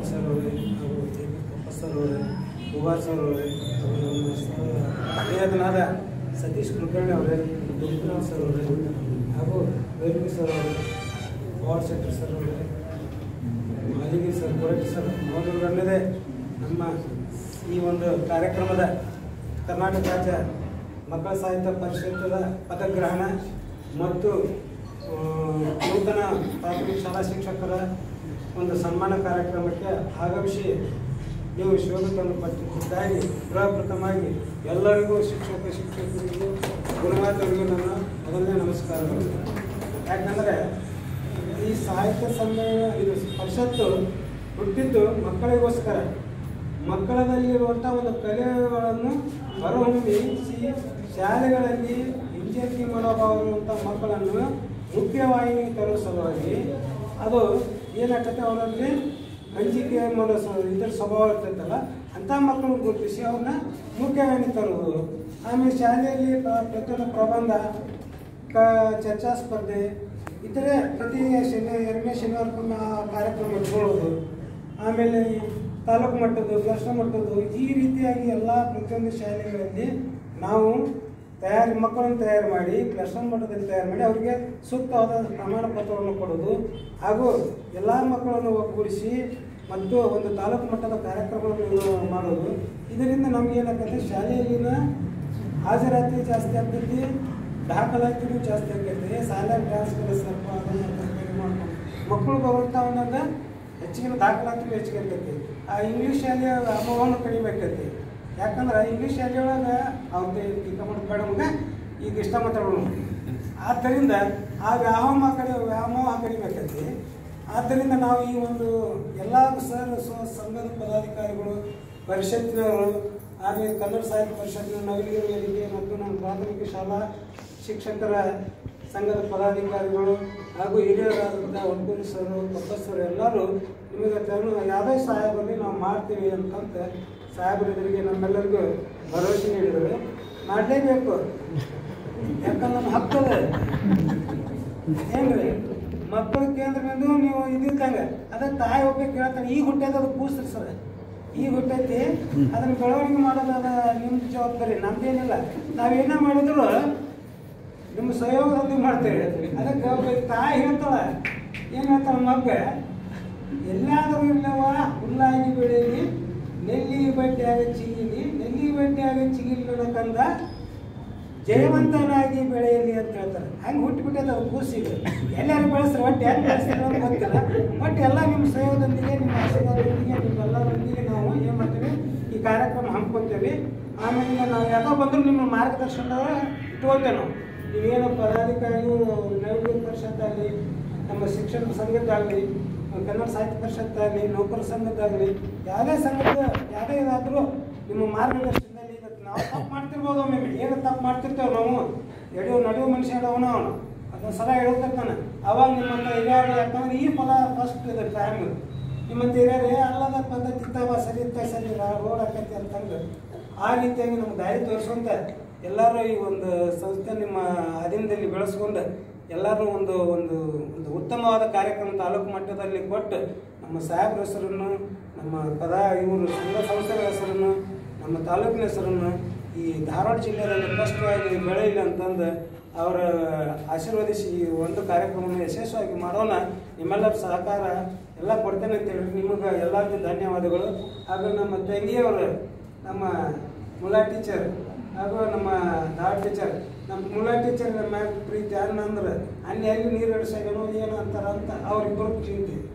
Srikanth sir ಅವರೇ ಹಾಗೂ J P ಪಪ್ಪ sir ಅವರೇ ಕುಮಾರ್ ಸರ್ ಅವರೇ ಹಾಗೂ ನಮ್ಮ ಸಹ ಹಳೆಯದನಾದ ಸತೀಶ್ ಕುಲಕರ್ಣಿ ಅವರೇ ದುರ್ಗನಾಥ್ ಸರ್ ಅವರೇ ಹಾಗೂ ಬೇರ್ಮಿ ಸರ್ ಅವರೇ ಪವರ್ ಶೆಟ್ಟರ್ ಸರ್ ಅವರೇ ಮಾಲಿಗಿ ಸರ್ ಕೊರಟಿ ಸರ್ ಮೊದಲುಗಣ್ಣದೆ ನಮ್ಮ ಈ ಒಂದು ಕಾರ್ಯಕ್ರಮದ ಕರ್ನಾಟಕ ರಾಜ್ಯ ಮಕ್ಕಳ ಸಾಹಿತ್ಯ ಪರಿಷತ್ತದ ಪದಗ್ರಹಣ ಮತ್ತು ಆ, ನೂತನ ಪ್ರಾಥಮಿಕ ಶಾಲಾ ಶಿಕ್ಷಕರ ಒಂದು ಸನ್ಮಾನ ಕಾರ್ಯಕ್ರಮಕ್ಕೆ ಆಗಮಿಸಿ ನೀವು ಶೋಭತನ್ನು ಪಟ್ಟಿದ್ದಾಗಿ ಪ್ರಪ್ರಥಮವಾಗಿ ಎಲ್ಲರಿಗೂ ಶಿಕ್ಷಕ ಶಿಕ್ಷಕರಿಗೂ ಗುರುಮಾತವರಿಗೂ ನನ್ನ ಮೊದಲನೇ ನಮಸ್ಕಾರಗಳು ಯಾಕಂದರೆ ಈ ಸಾಹಿತ್ಯ ಸಮ್ಮೇಳನ ಇದು ಪರಿಷತ್ತು ಹುಟ್ಟಿದ್ದು ಮಕ್ಕಳಿಗೋಸ್ಕರ ಮಕ್ಕಳದಲ್ಲಿರುವಂಥ ಒಂದು ಕಲೆಗಳನ್ನು ಹೊರಹೊಮ್ಮಿಸಿ ಶಾಲೆಗಳಲ್ಲಿ ವಿದ್ಯಾರ್ಥಿ ಮನೋಭಾವ ಇರುವಂಥ ಮಕ್ಕಳನ್ನು ಮುಖ್ಯವಾಹಿನಿಗೆ ತರುವ ಸಲುವಾಗಿ ಅದು ಏನಾಗ್ತದೆ ಅವರಲ್ಲಿ ಅಂಜಿಕೆ ಮಾಡೋ ಸ ಇದರ ಸ್ವಭಾವ ಇರ್ತೈತಲ್ಲ ಅಂಥ ಮಕ್ಕಳನ್ನು ಗುರುತಿಸಿ ಅವ್ರನ್ನ ಮುಖ್ಯವಾಹಿನಿ ತರುವುದು ಆಮೇಲೆ ಶಾಲೆಯಲ್ಲಿ ಪ್ರ- ಪ್ರತಿಯೊಂದು ಪ್ರಬಂಧ ಕ ಚರ್ಚಾ ಸ್ಪರ್ಧೆ ಇತರೆ ಪ್ರತಿ ಶನಿ ಎರಡನೇ ಶನಿವಾರಕ್ಕೊಮ್ಮೆ ಆ ಕಾರ್ಯಕ್ರಮ ಇಟ್ಕೊಳ್ಳೋದು ಆಮೇಲೆ ಈ ತಾಲೂಕು ಮಟ್ಟದ್ದು ರಾಷ್ಟ್ರ ಮಟ್ಟದ್ದು ಈ ರೀತಿಯಾಗಿ ಎಲ್ಲ ಪ್ರತಿಯೊಂದು ಶಾಲೆಗಳಲ್ಲಿ ನಾವು ತಯಾರಿ ಮಕ್ಕಳನ್ನು ತಯಾರು ಮಾಡಿ ಕ್ಲಸ್ಟರ್ ಮಟ್ಟದಲ್ಲಿ ತಯಾರು ಮಾಡಿ ಅವರಿಗೆ ಸೂಕ್ತವಾದ ಪ್ರಮಾಣ ಪತ್ರವನ್ನು ಕೊಡೋದು ಹಾಗೂ ಎಲ್ಲ ಮಕ್ಕಳನ್ನು ಒಗ್ಗೂಡಿಸಿ ಮತ್ತು ಒಂದು ತಾಲೂಕು ಮಟ್ಟದ ಕಾರ್ಯಕ್ರಮವನ್ನು ಮಾಡೋದು ಇದರಿಂದ ನಮ್ಗೆ ಏನಾಗ್ತದೆ ಶಾಲೆಯಲ್ಲಿನ ಹಾಜರಾತಿ ಜಾಸ್ತಿ ಆಗ್ತೈತಿ ದಾಖಲಾತಿನೂ ಜಾಸ್ತಿ ಆಗ್ತೈತಿ ಶಾಲೆ ಡ್ಯಾನ್ಸ್ಗಳು ಸ್ವಲ್ಪ ಅದನ್ನು ತರಬೇತಿ ಮಾಡ್ಕೊಂಡು ಮಕ್ಕಳು ಬರುವಂಥ ಒಂದೊಂದು ಹೆಚ್ಚಿನ ದಾಖಲಾತಿನೂ ಹೆಚ್ಚಿಗೆ ಇರ್ತೈತಿ ಆ ಇಂಗ್ಲೀಷ್ ಶಾಲೆಯ ಅನುಭವವನ್ನು ಕಡಿಮೆ ಆಕೈತಿ ಯಾಕಂದ್ರೆ ಇಂಗ್ಲೀಷ್ ಶಾಲೆಯೊಳಗೆ ಅವ್ರದ್ದು ಈಗ ಬೇಡ ಮಗ ಈಗ ಇಷ್ಟ ಮಾತಾಡೋಣ ಆದ್ದರಿಂದ ಆ ವ್ಯಾಮೋಹ ಕಡೆ ವ್ಯಾಮೋಹ ಕಡಿಮೆ ಆಕೈತಿ ಆದ್ದರಿಂದ ನಾವು ಈ ಒಂದು ಎಲ್ಲ ಸರ್ ಸ- ಸಂಘದ ಪದಾಧಿಕಾರಿಗಳು ಪರಿಷತ್ತಿನವರು ಆಮೇಲೆ ಕನ್ನಡ ಸಾಹಿತ್ಯ ಪರಿಷತ್ತಿನ ನವೀನ ವೇದಿಕೆ ಮತ್ತು ನಮ್ಮ ಪ್ರಾಥಮಿಕ ಶಾಲಾ ಶಿಕ್ಷಕರ ಸಂಘದ ಪದಾಧಿಕಾರಿಗಳು ಹಾಗೂ ಹಿರಿಯರಾದಂಥ ಒಡ್ಕೂರಿ ಸರ್ ಪ್ರೊಫೆಸರ್ ಎಲ್ಲರೂ ನಿಮಗೆ ತರು ಯಾವುದೇ ಸಹಾಯ ಬರಲಿ ನಾವು ಮಾಡ್ತೀವಿ ಅಂತಂತ ಸಾಹೇಬರು ಎದುರಿಗೆ ನಮ್ಮೆಲ್ಲರಿಗೂ ಭರವಸೆ ನೀಡಿದರು ಮಾಡಲೇಬೇಕು ಯಾಕಂದ್ರೆ ನಮ್ಮ ಹಕ್ಕದ ಏನ್ರಿ ಮಕ್ಕಳ ಕೇಂದ್ರದಿಂದ ನೀವು ಇದ್ದಿದ್ದಂಗೆ ಅದ ತಾಯಿ ಒಬ್ಬ ಕೇಳ್ತಾನೆ ಈಗ ಹುಟ್ಟೈತೆ ಅದು ಕೂಸ್ರಿ ಸರ್ ಈಗ ಹುಟ್ಟೈತಿ ಅದನ್ನ ಬೆಳವಣಿಗೆ ಮಾಡೋದು ಅದ ನಿಮ್ಮ ಜವಾಬ್ದಾರಿ ನಮ್ದೇನಿಲ್ಲ ನಾವೇನೇ ಮಾಡಿದ್ರು ನಿಮ್ಮ ಸಹಯೋಗದಲ್ಲಿ ಮಾಡ್ತೇವೆ ಅದಕ್ಕೆ ಒಬ್ಬ ತಾಯಿ ಹೇಳ್ತಾಳ ಏನು ಹೇಳ್ತಾಳ ಮಗ ಎಲ್ಲಾದರೂ ಇಲ್ಲವ ಹುಲ್ಲಾಗಿ ಬೆಳೀಲಿ ನೆಲ್ಲಿ ಬಡ್ಡಿಯಾಗ ಚಿಗಿಲಿ ನೆಲ್ಲಿ ಬಡ್ಡಿಯಾಗ ಚಿಗಿಲಿ ಕಂದ ಜಯವಂತನಾಗಿ ಬೆಳೆಯಲಿ ಅಂತ ಹೇಳ್ತಾರೆ ಹಂಗೆ ಹುಟ್ಟಿಬಿಟ್ಟದ ಅವ್ರು ಕೂಸಿಗೆ ಎಲ್ಲರೂ ಬೆಳೆಸ್ತಾರೆ ಒಟ್ಟು ಯಾರು ಬೆಳೆಸ್ತಾರೆ ಅಂತ ಗೊತ್ತಿಲ್ಲ ಬಟ್ ಎಲ್ಲ ನಿಮ್ಮ ಸಹಯೋಗದೊಂದಿಗೆ ನಿಮ್ಮ ಆಶೀರ್ವಾದದೊಂದಿಗೆ ನಿಮ್ಮೆಲ್ಲರೊಂದಿಗೆ ನಾವು ಏನು ಮಾಡ್ತೀವಿ ಈ ಕಾರ್ಯಕ್ರಮ ಹಮ್ಮಿಕೊಳ್ತೇವೆ ಆಮೇಲೆ ನಾವು ಯಾವುದೋ ಬಂದರೂ ನಿಮ್ಮ ಮಾರ್ಗದರ್ಶನ ಇಟ್ಕೊಳ್ತೇವೆ ನಾವು ನೀವೇನು ಪದಾಧಿಕಾರಿಗಳು ನೈವೇದ್ಯ ಪರಿಷತ್ತಾಗಲಿ ನಮ್ಮ ಶಿಕ್ಷಣ ಸಂಘದ್ದಾಗಲಿ ಕನ್ನಡ ಸಾಹಿತ್ಯ ಪರಿಷತ್ತಾಗಲಿ ನೌಕರ ಸಂಘದ್ದಾಗಲಿ ಯಾವುದೇ ಸಂಘದ ಯಾವುದೇ ಇದಾದರೂ ನಿಮ್ಮ ಮಾರ್ಗದರ್ಶನದಲ್ಲಿ ಇವತ್ತು ನಾವು ತಪ್ಪು ಮಾಡ್ತಿರ್ಬೋದು ಒಮ್ಮೆ ಏನು ತಪ್ಪು ಮಾಡ್ತಿರ್ತೇವೆ ನಾವು ನಡೆಯೋ ನಡೆಯೋ ಮನುಷ್ಯ ಅವನು ಅವನು ಅದೊಂದು ಸಲ ಹೇಳ್ತಿರ್ತಾನೆ ಅವಾಗ ನಿಮ್ಮಂತ ಹಿರಿಯರು ಯಾಕಂದ್ರೆ ಈ ಫಲ ಫಸ್ಟ್ ಇದು ಟೈಮ್ ನಿಮ್ಮಂತ ಹಿರಿಯರೇ ಅಲ್ಲದ ಪದ್ಧತಿ ಇರ್ತಾವ ಸರಿ ಇರ್ತಾವ ಸರಿ ರೋಡ್ ಆಕೈತಿ ಅಂತಂದು ಆ ರೀತಿಯಾಗಿ ನಮ್ಗೆ ದಾರಿ ತೋರಿಸುವಂತ ಎಲ್ಲರೂ ಈ ಒಂದು ಸಂಸ್ಥೆ ನಿಮ್ಮ ಅಧೀನದಲ್ಲಿ ಬೆಳೆಸ್ಕೊಂಡು ಎಲ್ಲರೂ ಒಂದು ಒಂದು ಒಂದು ಉತ್ತಮವಾದ ಕಾರ್ಯಕ್ರಮ ತಾಲೂಕು ಮಟ್ಟದಲ್ಲಿ ಕೊಟ್ಟು ನಮ್ಮ ಸಾಹೇಬ್ರ ಹೆಸರನ್ನು ನಮ್ಮ ಪದ ಇವರು ಸಂಘ ಸಂಸ್ಥೆಗಳ ಹೆಸರನ್ನು ನಮ್ಮ ತಾಲೂಕಿನ ಹೆಸರನ್ನು ಈ ಧಾರವಾಡ ಜಿಲ್ಲೆಯಲ್ಲಿ ಸ್ಪಷ್ಟವಾಗಿ ಬೆಳೆಯಲಿ ಅಂತಂದು ಅವರ ಆಶೀರ್ವದಿಸಿ ಈ ಒಂದು ಕಾರ್ಯಕ್ರಮವನ್ನು ಯಶಸ್ವಿಯಾಗಿ ಮಾಡೋಣ ನಿಮ್ಮೆಲ್ಲರ ಸಹಕಾರ ಎಲ್ಲ ಕೊಡ್ತೇನೆ ಅಂತ ಹೇಳಿ ನಿಮಗೆ ಎಲ್ಲರಿಗೂ ಧನ್ಯವಾದಗಳು ಹಾಗೂ ನಮ್ಮ ತಂಗಿಯವರು ನಮ್ಮ ಮುಲಾ ಟೀಚರ್ ಹಾಗೂ ನಮ್ಮ ಧಾರವಾಡ ಟೀಚರ್ ನಮ್ಮ ಮುಲಾ ಟೀಚರ್ ಮ್ಯಾಗ ಪ್ರೀತಿ ಅನ್ನ ಅಂದ್ರೆ ಅನ್ನ ಎಲ್ಲಿ ನೀರು ಇಡಿಸಾಗೇನೋ ಏನೋ ಅಂತಾರ ಅಂತ ಅವ್ರಿಬ್ಬರು ಚಿಂತೆ